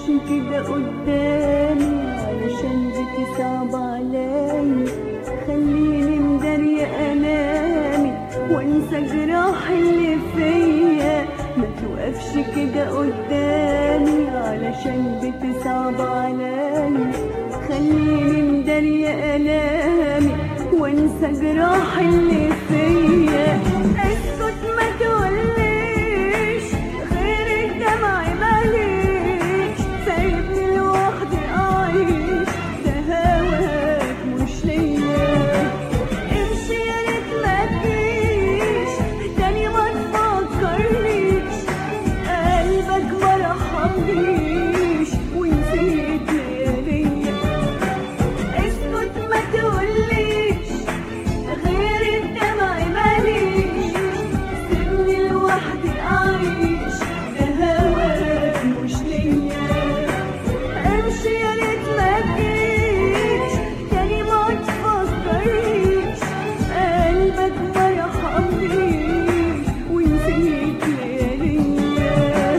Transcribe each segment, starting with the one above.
كده قدامي علشان بتصعب عليا خليني مدارية أنامي وانسى جراح اللي فيا ما توقفش كده قدامي علشان بتصعب عليا خليني مدارية أنامي وانسى جراح اللي فيا اسكت ما تقوليش غير الدمع ماليش سايبني لوحدي أعيش ده هواك مش ليا امشي يا ريت ما تجيش تاني ما تفكرنيش قلبك ما رحمنيش ونسيت لياليا اسكت ما تقوليش غير الدمع ماليش سيبني لوحدي أعيش ده هواك مش ليا امشي يا ريت ما تجيش تاني ما تفكرنيش قلبك ما رحمنيش ونسيت لياليا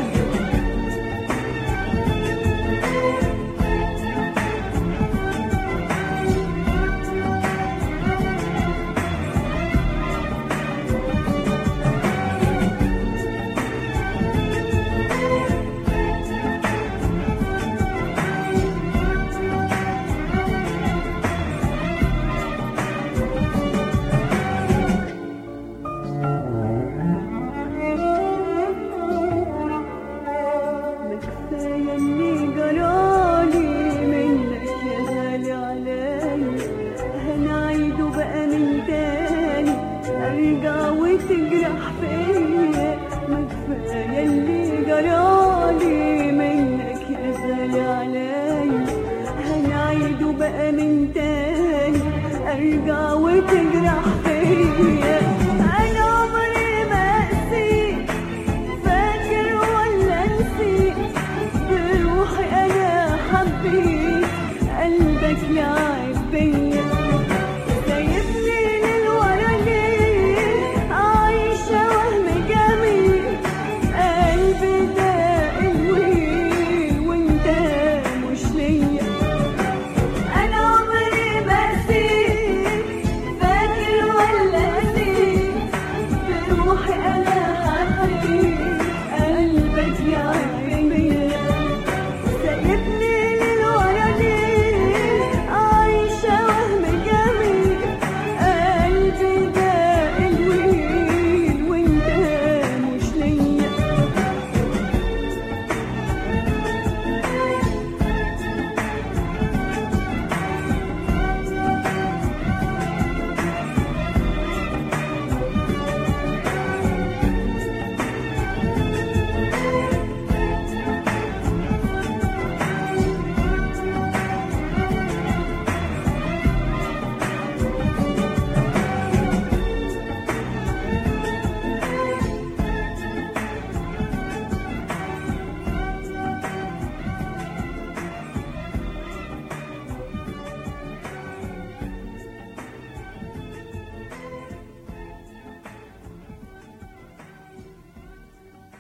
ما كفاية اللي جرالي منك يا غالي عليا هنعيده بقى من تاني ارجع وتجرح فيا ما كفاية اللي جرالي منك يا غالي عليا هنعيده بقى من تاني ارجع وتجرح فيا